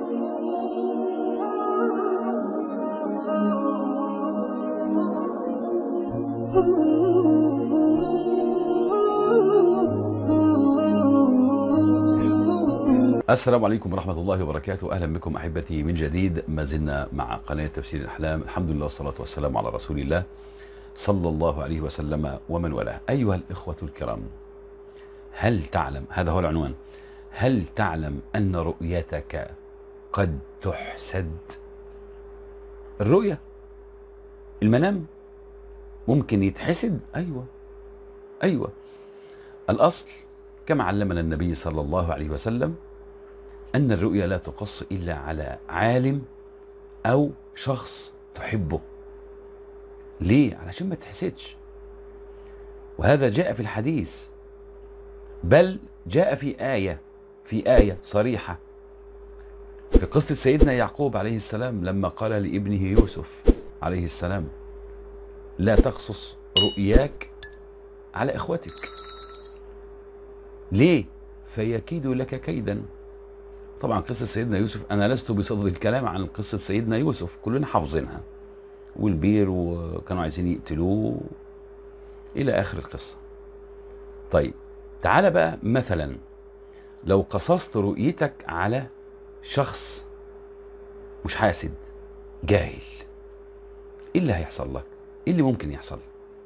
السلام عليكم ورحمة الله وبركاته أهلا بكم أحبتي من جديد ما زلنا مع قناة تفسير الأحلام الحمد لله والصلاة والسلام على رسول الله صلى الله عليه وسلم ومن والاه أيها الإخوة الكرام هل تعلم هذا هو العنوان هل تعلم أن رؤيتك قد تحسد الرؤية المنام ممكن يتحسد أيوة أيوة الأصل كما علمنا النبي صلى الله عليه وسلم أن الرؤيا لا تقص إلا على عالم أو شخص تحبه ليه؟ علشان ما تحسدش وهذا جاء في الحديث بل جاء في آية في آية صريحة في قصة سيدنا يعقوب عليه السلام لما قال لابنه يوسف عليه السلام لا تقصص رؤياك على إخوتك ليه؟ فيكيد لك كيدا طبعا قصة سيدنا يوسف أنا لست بصدد الكلام عن قصة سيدنا يوسف كلنا حافظينها والبير وكانوا عايزين يقتلوه إلى آخر القصة طيب تعال بقى مثلا لو قصصت رؤيتك على شخص مش حاسد جاهل ايه اللي هيحصل لك ايه اللي ممكن يحصل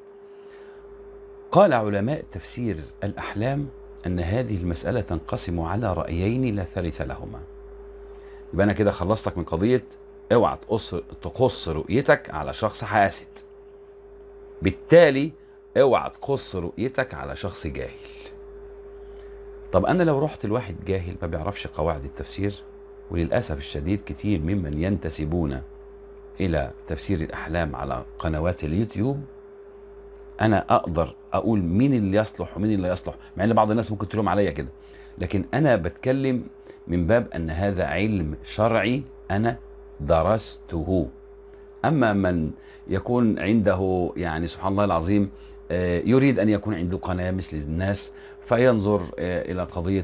قال علماء تفسير الاحلام ان هذه المساله تنقسم على رايين لا ثالث لهما يبقى انا كده خلصتك من قضيه اوعى تقص تقص رؤيتك على شخص حاسد بالتالي اوعى تقص رؤيتك على شخص جاهل طب انا لو رحت لواحد جاهل ما بيعرفش قواعد التفسير وللاسف الشديد كتير ممن ينتسبون الى تفسير الاحلام على قنوات اليوتيوب انا اقدر اقول مين اللي يصلح ومين اللي لا يصلح مع ان بعض الناس ممكن تلوم عليا كده لكن انا بتكلم من باب ان هذا علم شرعي انا درسته اما من يكون عنده يعني سبحان الله العظيم يريد ان يكون عنده قناه مثل الناس فينظر الى قضيه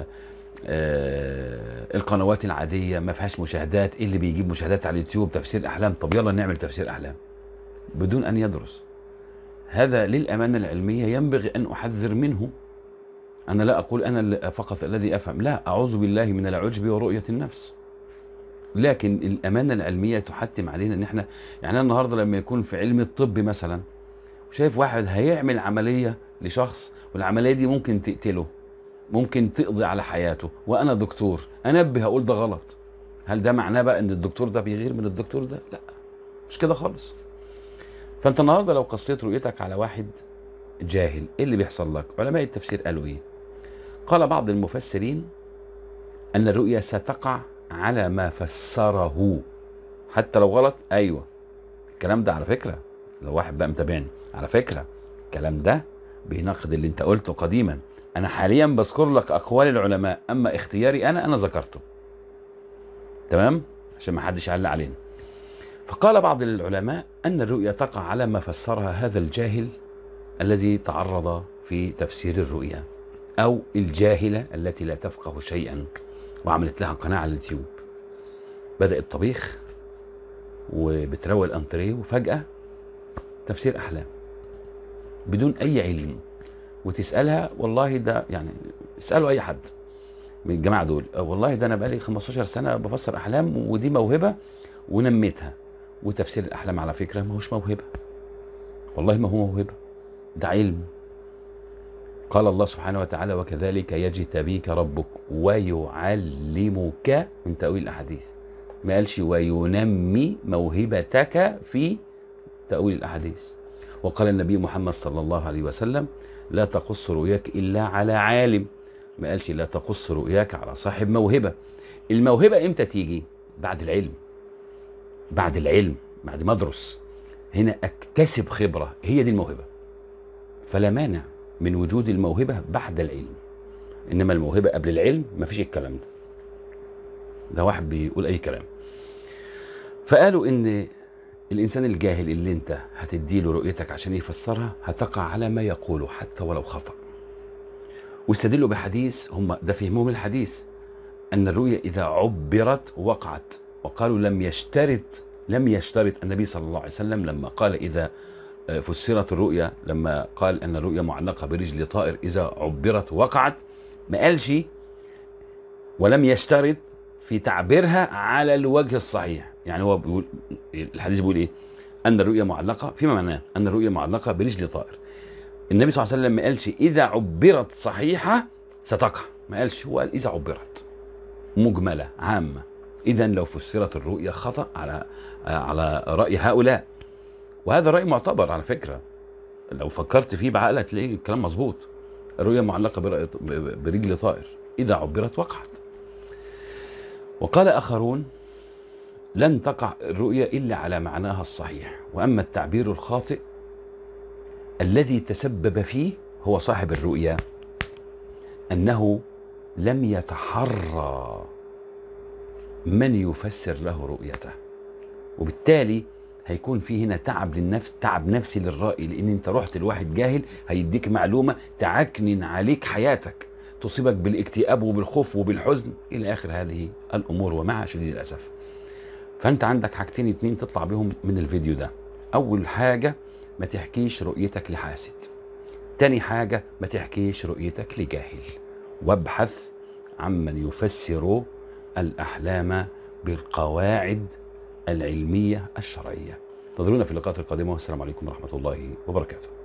القنوات العاديه ما فيهاش مشاهدات ايه اللي بيجيب مشاهدات على اليوتيوب تفسير احلام طب يلا نعمل تفسير احلام بدون ان يدرس هذا للامانه العلميه ينبغي ان احذر منه انا لا اقول انا فقط الذي افهم لا اعوذ بالله من العجب ورؤيه النفس لكن الامانه العلميه تحتم علينا ان احنا يعني النهارده لما يكون في علم الطب مثلا شايف واحد هيعمل عمليه لشخص والعمليه دي ممكن تقتله ممكن تقضي على حياته وانا دكتور انبه اقول ده غلط هل ده معناه بقى ان الدكتور ده بيغير من الدكتور ده لا مش كده خالص فانت النهارده لو قصيت رؤيتك على واحد جاهل ايه اللي بيحصل لك علماء التفسير قالوا ايه قال بعض المفسرين ان الرؤيا ستقع على ما فسره حتى لو غلط ايوه الكلام ده على فكره لو واحد بقى متابعني على فكره الكلام ده بيناقض اللي انت قلته قديما انا حاليا بذكر لك اقوال العلماء اما اختياري انا انا ذكرته تمام عشان ما حدش يعلق علينا فقال بعض العلماء ان الرؤيا تقع على ما فسرها هذا الجاهل الذي تعرض في تفسير الرؤيا او الجاهله التي لا تفقه شيئا وعملت لها قناه على اليوتيوب بدات طبيخ وبتروي الانتريه وفجاه تفسير احلام بدون اي علم وتسالها والله ده يعني اسالوا اي حد من الجماعه دول والله ده انا بقالي 15 سنه بفسر احلام ودي موهبه ونميتها وتفسير الاحلام على فكره ما هوش موهبه والله ما هو موهبه ده علم قال الله سبحانه وتعالى وكذلك يجتبيك ربك ويعلمك من تأويل الأحاديث ما قالش وينمي موهبتك في تأويل الأحاديث وقال النبي محمد صلى الله عليه وسلم لا تقص رؤياك إلا على عالم ما قالش لا تقص رؤياك على صاحب موهبة الموهبة إمتى تيجي بعد العلم بعد العلم بعد ما أدرس هنا أكتسب خبرة هي دي الموهبة فلا مانع من وجود الموهبة بعد العلم إنما الموهبة قبل العلم ما فيش الكلام ده ده واحد بيقول أي كلام فقالوا إن الإنسان الجاهل اللي أنت هتديله رؤيتك عشان يفسرها هتقع على ما يقوله حتى ولو خطأ واستدلوا بحديث هم ده فهمهم الحديث أن الرؤيا إذا عبرت وقعت وقالوا لم يشترط لم يشترط النبي صلى الله عليه وسلم لما قال إذا آه، فسرت الرؤيا لما قال أن الرؤيا معلقة برجل طائر إذا عبرت وقعت ما قالش ولم يشترط في تعبيرها على الوجه الصحيح يعني هو بيقول الحديث بيقول ايه ان الرؤيا معلقه فيما معناه ان الرؤيا معلقه برجل طائر النبي صلى الله عليه وسلم ما قالش اذا عبرت صحيحه ستقع ما قالش هو قال اذا عبرت مجمله عامه اذا لو فسرت الرؤيا خطا على على راي هؤلاء وهذا راي معتبر على فكره لو فكرت فيه بعقلك تلاقي الكلام مظبوط الرؤيا معلقه برأي- برجل طائر اذا عبرت وقعت وقال اخرون لن تقع الرؤيا الا على معناها الصحيح واما التعبير الخاطئ الذي تسبب فيه هو صاحب الرؤيا انه لم يتحرى من يفسر له رؤيته وبالتالي هيكون في هنا تعب للنفس تعب نفسي للرائي لان انت رحت لواحد جاهل هيديك معلومه تعكنن عليك حياتك تصيبك بالاكتئاب وبالخوف وبالحزن الى اخر هذه الامور ومع شديد الاسف فانت عندك حاجتين اتنين تطلع بهم من الفيديو ده اول حاجه ما تحكيش رؤيتك لحاسد تاني حاجه ما تحكيش رؤيتك لجاهل وابحث عمن يفسر الاحلام بالقواعد العلميه الشرعيه انتظرونا في اللقاءات القادمه والسلام عليكم ورحمه الله وبركاته